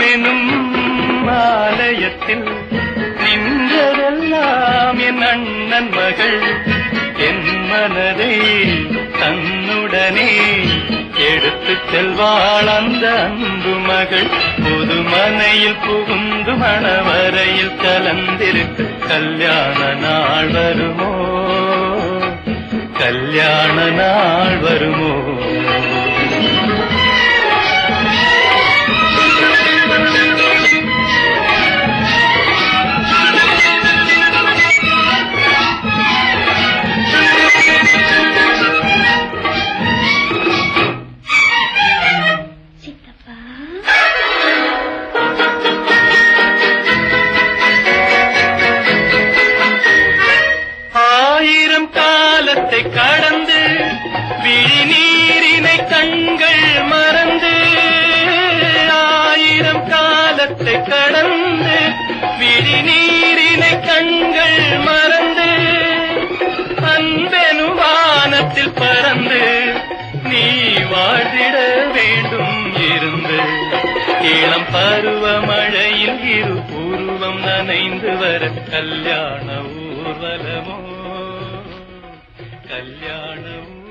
எனும் ஆலயத்தில் நின்றதெல்லாம் என் அண்ணன் மகள் என் மனதை தன்னுடனே எடுத்துச் செல்வாள் அந்த அன்பு மகள் புது மனையில் புகுந்து மணவரையில் கலந்திருக்கு கல்யாண நாள் வருமோ கல்யாண நாள் வருமோ சித்தப்பா ஆயிரம் காலத்தை கடந்து விழிநீரினை கண்கள் மறந்து ஆயிரம் காலத்தை கடந்து விழிநீரினை கண்கள் மறந்து அன்பெனும் வானத்தில் பறந்து நீ வாழ்ந்திட வேண்டும் இருந்து இளம் பருவ மழையில் இரு பூர்வம் நனைந்து வர கல்யாண ஊர்வலமோ கல்யாண ஊர்வலமோ